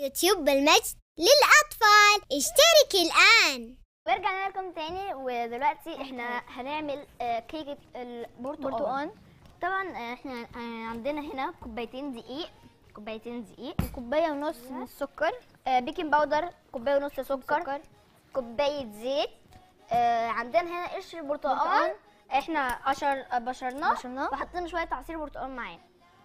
يوتيوب بالمجد للأطفال اشتركي الآن ورجعنا لكم تاني ودلوقتي احنا هنعمل آه، كيكة البرتقال برتقال. طبعا آه، احنا آه، عندنا هنا كوبايتين دقيق كوبايتين دقيق كوبايه ونص من السكر آه، بيكنج باودر كوبايه ونص سكر, سكر. كوبايه زيت آه، عندنا هنا قشر البرتقال برتقال. احنا قشر آه، بشرناه بشرناه. وحطينا شويه عصير برتقال معاه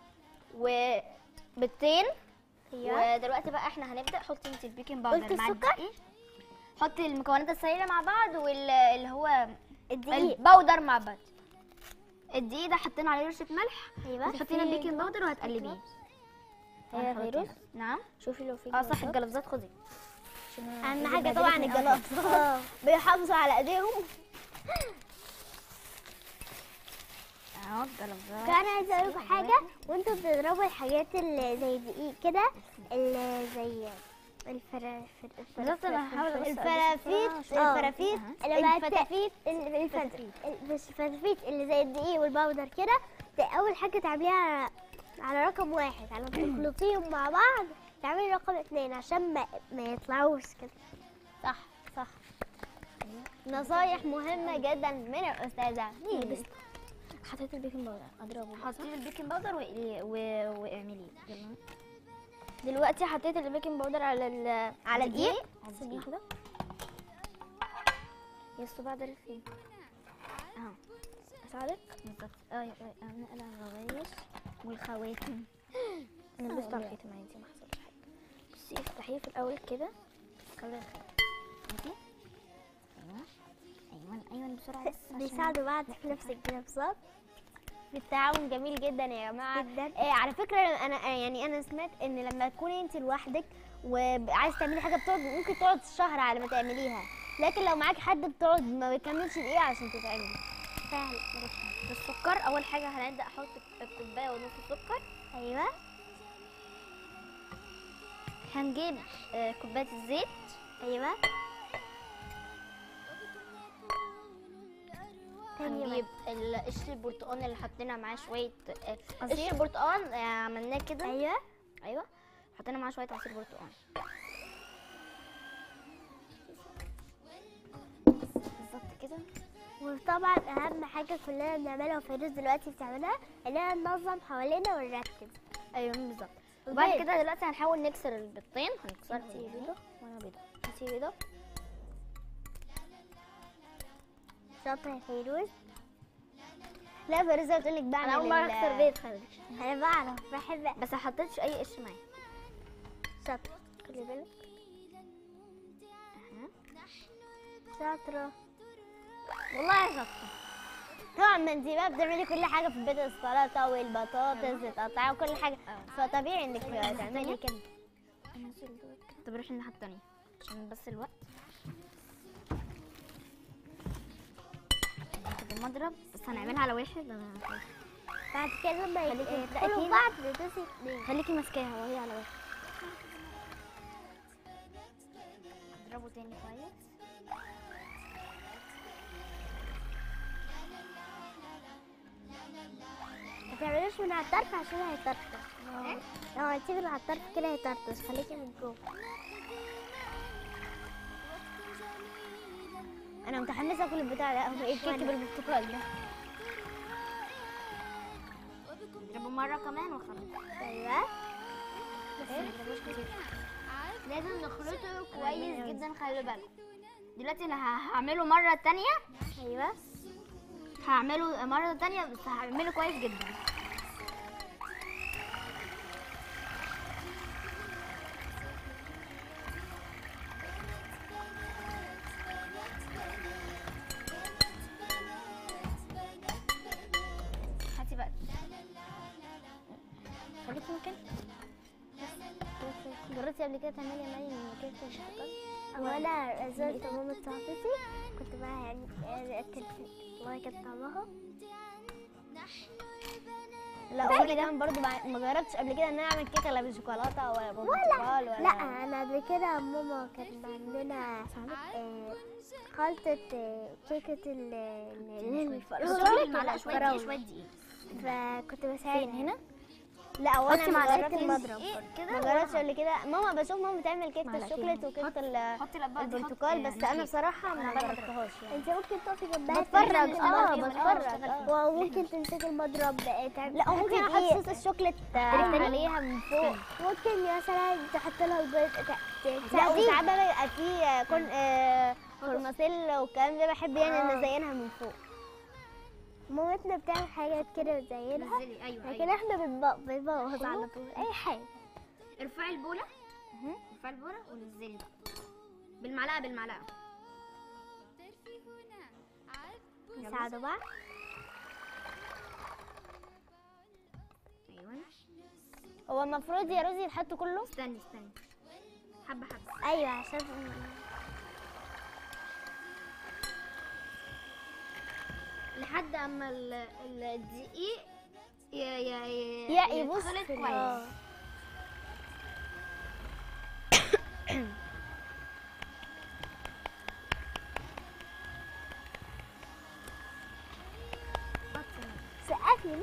وبيضتين ايوه ودلوقتي بقى احنا هنبدا حطي انت البيكنج باودر قلت مع السكر؟ الدقيق حطي المكونات السائله مع بعض واللي هو الدقيق الباودر مع بعض الدقيق ده حطينا عليه رشه ملح ايوه تحطينا البيكنج باودر وهتقلبيه هي فيروز نعم شوفي لو في اه صح جلوفات. الجلافزات خدي اهم حاجه طبعا الجلافزات بيحافظوا على ايديهم اهو الجلافزات كان عايزه اقول لكم حاجه وانتوا بتضربوا الحاجات اللي زي دقيق كده اللي زي الفرافير بالظبط انا هحاول بس الفرافيت أبص- الفرافيت أها. الفتافيت الفتافيت الفتافيت اللي زي الدقيق والبودر كده ت- اول حاجه تعمليها على رقم واحد على تخلطيهم مع بعض تعملي رقم اتنين عشان ما, ما يطلعوش كده صح صح نصايح مهمة جدا من الأستاذة لبست. حطيت البيكنج باودر أضربه حطي البيكنج باودر واقلي- و- واعمليه يلا دلوقتي حطيت البيكنج باودر على ال على الدقيق على الدقيق كده يسطو بعد فين اهو أساعدك بالظبط اه يا- اه نقلع الغوايش والخواتم أنا لبست على الخيط معايا ما حصلش حاجة بصي افتحيه في الأول كده خلي الخيط انتي ايوه ايوه ايوه بسرعه بس عشان- بيساعدوا بعض في نفس الجلافزات بالتعاون جميل جدا يا جماعه جداً. إيه على فكره انا آه، يعني انا سمعت ان لما تكوني انت لوحدك وعايز تعملي حاجه بتقعد ممكن تقعد شهر على ما تعمليها لكن لو معاكي حد بتقعد ما بيكملش دقيقه عشان تتعمل فعلا في السكر اول حاجه هنبدا احط الكوبايه ونص سكر ايوه هنجيب آه، كوبايه الزيت ايوه تاني هنجيب ال- قشر البرتقال اللي حطينا معاه شويه آه، قشر برتقال آه، عملناه كده ايوه ايوه حطينا معاه شويه عصير برتقال بالظبط كده وطبعا اهم حاجه كلنا بنعملها وفيروز دلوقتي بتعملها اننا ننظم حوالينا ونرتب ايوه بالظبط وبعد البيض. كده دلوقتي هنحاول نكسر البيضتين هنكسرهم انتي يعني. بيضة وانا بيضه انتي بيضة شاطرة يا فيروز لا فيروز بتقول لك بعمل انا اول مره ال- اكسر بيض خلي انا بعرف بحب بس ما حطيتش اي قش معايا شاطرة خلي بالك أها. شاطرة والله شاطره طبعا ما انت بقى بتعملي كل حاجة في البيت السلطة والبطاطس تقطعي وكل حاجة فطبيعي انك تعملي كده طب نروح الناحيه التانيه عشان بس الوقت ناخد المضرب بس هنعملها على واحد أنا خايفة. بعد كده لما خليكي يدخلوا متأكدة. بعض بتدوسي اتنين خليكي ماسكاها وهي على واحد اضربه تاني كويس ما تعملوش من على الطرف عشان هيطرطش لو عملتيه من على الطرف كده هيطرطش خليكي من جوه انا متحمسه اكل البتاع ده هو ايه الكيك بالبرتقال ده اضربه مره كمان وخلاص ايوه بس ما نضربوش كتير لازم نخلطه كويس جدا خلي بالكم دلوقتي انا ه- هعمله مره تانية ايوه هعمله مره تانية بس هعمله كويس جدا هاتي بقى خليكي مكان جربتي قبل كده تعملي مالي من كيك البرتقال وانا زرت ماما صاحبتي كنت معاها يعني يعني اكلت والله كانت طعمها لا قولي كمان برضو بع- ما جربتش قبل كده ان انا اعمل كيكه لا بالشوكولاته ولا بالبرتقال ولا لا انا قبل كده ماما كانت عندنا آه، خلطة آه، كيكة ال- ال- بس قولي الفراولة المعلقه شويه دقيق شويه دقيق فكنت بساعد فين هنا لا هو انا حطي ما معلقة جربتش المضرب ايه كده ما جربتش قبل كده ماما بشوف ماما بتعمل كيكه معلقتين. الشوكليت وكيكه ال- حطي الاطباق دي، البرتقال حطي بس انا نخيل. بصراحه ما أنا جربتهاش يعني انت ممكن تقفي جنبها بتفرج تعملي اه المضرب. بتفرج اه وممكن تمسكي المضرب آه، تعملي لا وممكن تحطي احط دقيق. صوص الشوكليت آه، التاني. عليها من فوق ممكن مثلا تحط لها البيض ت- ت- لا تساعديه. وساعات بقى بيبقى فيه كون آه، كورماسيل والكلام ده بحب يعني ان ازينها من فوق مامتنا بتعمل حاجات كده وتزينها نزلي ايوه لكن ايوه احنا بنبوظ بنبوظ على طول اي حاجه ارفعي البوله ارفعي البوله ونزلي بقى بالمعلقه بالمعلقه يساعدوا بعض ايوه هو المفروض يا روزي يتحط كله استني استني حبه حبه ايوه عشان لحد اما ال- ال- الدقيق ي- ي- ي- يا يبص يتخلط في ال- كويس سقفي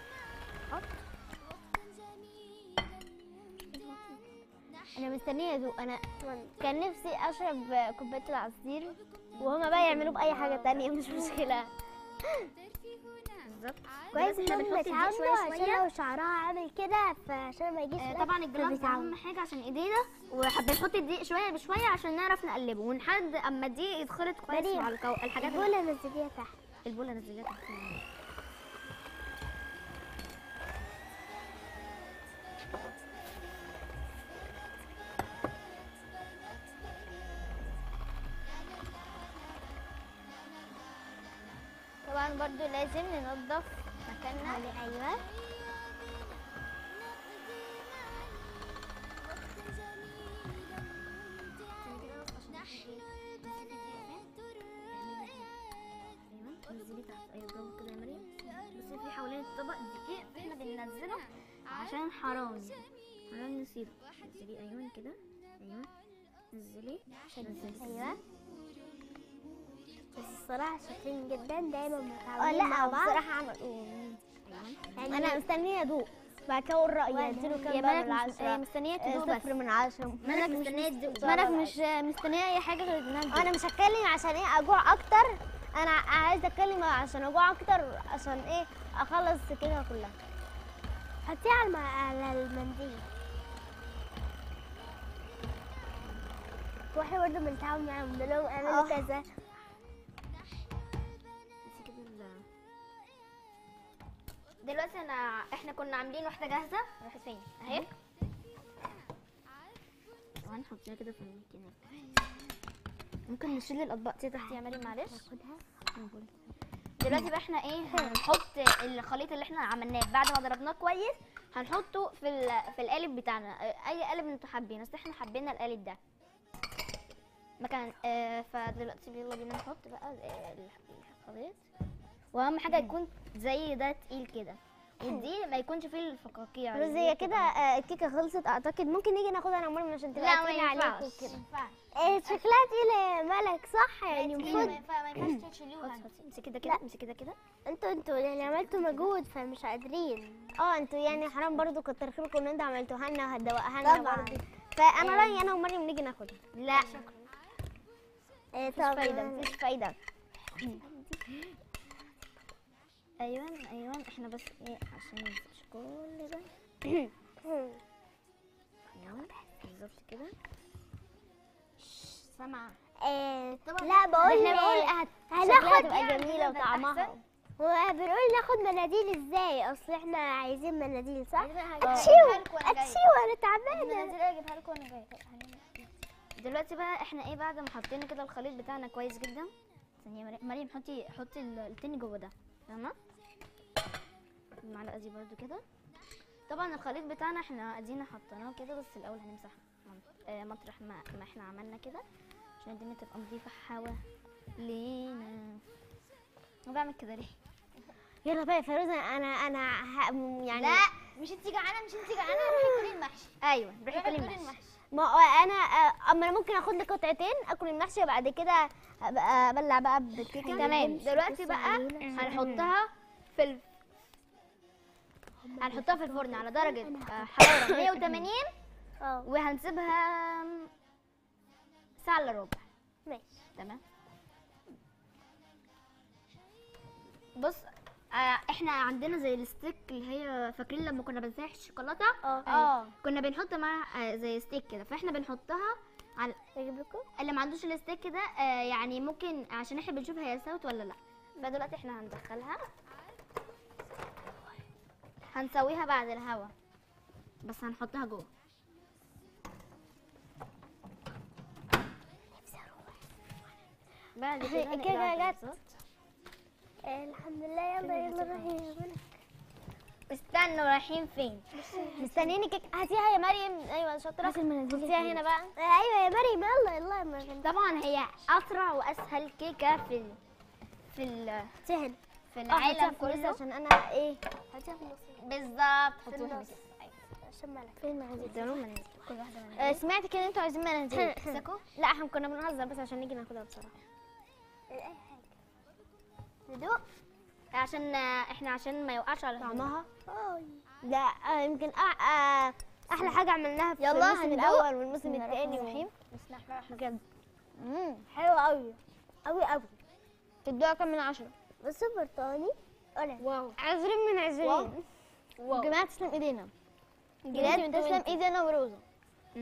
انا مستنيه ادوق انا كان نفسي اشرب كوبايه العصير وهما بقى يعملوا باي حاجه تانية مش مشكله بالظبط كويس دلوقتي ان احنا هم بنحط الدقيق اتعاملوا شويه عشان شويه لو شعرها عامل كده فعشان ما يجيش آه، لف، طبعا الجلافز فبيتعود. اهم حاجه عشان ايدينا وبنحط الدقيق شويه بشويه عشان نعرف نقلبه ونحد اما الدقيق يتخلط كويس مريم، مع الكو... الحاجات اللي- البولة نزليها تحت البوله نزلتها تحت طبعا برضو لازم ننظف مكاننا ايوه ايوه نزلي تحت ايوه برافو كده يا مريم بصي في حوالين الطبق دقيق احنا بننزله عشان حرام حرام نسيبه نزلي ايوه كده ايوه نزلي نزلي ايوه بس الصراحه شاطرين جدا دايما اه متعاونين مع لا بعض بصراحه عملوا يعني انا مستنيه ادوق بعد كده اقول رايي اديله يا كام بقى مالك من مس- عشرة آه، مستنيه آه، تدوق بس صفر من عشرة مالك مستنيه تدوق مالك مالك مش مستنيه اي حاجه غير انها تدوق انا مش هتكلم عشان ايه اجوع اكتر انا عايزه اتكلم عشان اجوع اكتر عشان ايه اخلص كده كلها حطيها على الم- على المنديل واحنا برضه بنتعاون معاهم نقول لهم اعملوا آه. كذا بس كده ال- دلوقتي انا احنا كنا عاملين واحده جاهزه راحت فين اهي وهنحطيها كده في المكينه ممكن نشيل الاطباق دي تحت يا مريم معلش دلوقتي بقى احنا ايه هنحط الخليط اللي احنا عملناه بعد ما ضربناه كويس هنحطه في ال- في القالب بتاعنا اه، اي قالب انتوا حابينه بس احنا حبينا القالب ده مكان اه فدلوقتي يلا بينا نحط بقى اه، الخليط واهم حاجه يكون زي ده تقيل كده ودي ما يكونش فيه الفقاقيع اللي روزي هي هي كده آه، الكيكه خلصت اعتقد ممكن نيجي ناخدها انا ومريم عشان تبقى لا ما تقيلة عليكم ينفعش وكده إيه شكلها تقيلة يا ملك صح يعني المفروض ما ينفعش تشيلوها امسكي كده كده امسكي كده كده انتوا انتوا يعني عملتوا مجهود فمش قادرين اه انتوا يعني حرام برضو كتر خيركم ان انتوا عملتوها لنا وهتدوقها لنا طبعاً. برضو فانا رايي انا ومريم نيجي ناخدها لا إيه مفيش طب فايده مفيش فايده ايوه ايوه احنا بس ايه عشان مش كل ده مم. ايوه بالظبط كده سامعه إيه طبعاً. لا بقول احنا بنقول إيه، هت- هناخد شكلها تبقى يعني جميله كده وطعمها وبنقول ناخد مناديل ازاي اصل احنا عايزين مناديل صح هجيبها اتشيو لكم وأنا جاية. اتشيو انا تعبانه نازل اجيبها لكم وانا جايه دلوقتي بقى احنا ايه بعد ما حطينا كده الخليط بتاعنا كويس جدا ثانيه يا مريم مريم حطي حطي ال- التاني جوه ده فاهمه المعلقه دي برضو كده طبعا الخليط بتاعنا احنا ادينا حطيناه كده بس الاول هنمسح من- آه، مطرح ما, ما احنا عملنا كده عشان الدنيا تبقى نظيفه حوالينا انا بعمل كده ليه يلا بقى يا فيروزه انا انا ه... يعني لا مش انت جعانه مش انت جعانه روحي كلي المحشي ايوه روحي كلي المحشي ما هو انا آه، اما انا ممكن اخد لي قطعتين اكل المحشي وبعد كده ابقى ابلع بقى بالكيكه تمام دلوقتي بقى هنحطها في ال... هنحطها في الفرن على درجه آه، حراره 180 اه وهنسيبها ساعه الا ربع ماشي تمام بص آه احنا عندنا زي الستيك اللي هي فاكرين لما كنا بنسيح الشوكولاته اه اه كنا بنحط معاها آه زي ستيك كده فاحنا بنحطها على اجيب لكم اللي ما عندوش الستيك ده آه يعني ممكن عشان احنا بنشوف هي استوت ولا لا فدلوقتي احنا هندخلها هنسويها بعد الهوا بس هنحطها جوه بعد كده كده نقلعها جت. بالظبط. الحمد لله يلا يلا روحي يا ملك استنوا رايحين فين مستنيني كيك هاتيها يا مريم ايوه شاطره هاتيها هنا بقى ايوه يا مريم يلا يلا يا مريم طبعا هي اسرع واسهل كيكه في ال... في ال... سهل في اه العالم هاتيها في النص كله عشان انا ايه هاتيها في النص بالظبط في حطوها النص عشان ملك فين مناديل ادوا مناديل كل واحده مناديل آه، سمعت كده انتوا عايزين مناديل سكو لا احنا كنا بنهزر بس عشان نيجي ناخدها بصراحه اي حاجه ندوق عشان احنا عشان ما يوقعش على الهدوم. طعمها اه ده آه، يمكن أح- آه، احلى حاجه عملناها في يلا الموسم هندوق. الاول والموسم بسم الله الثاني الرحمن والرحيم بسم الله الرحمن الرحيم بجد امم حلوه قوي قوي قوي تدوها كام من عشرة بس برتقاني اورنج واو عشرين من عشرين واو جماعة تسلم ايدينا جماعة بجد تسلم ايدي انا وروزة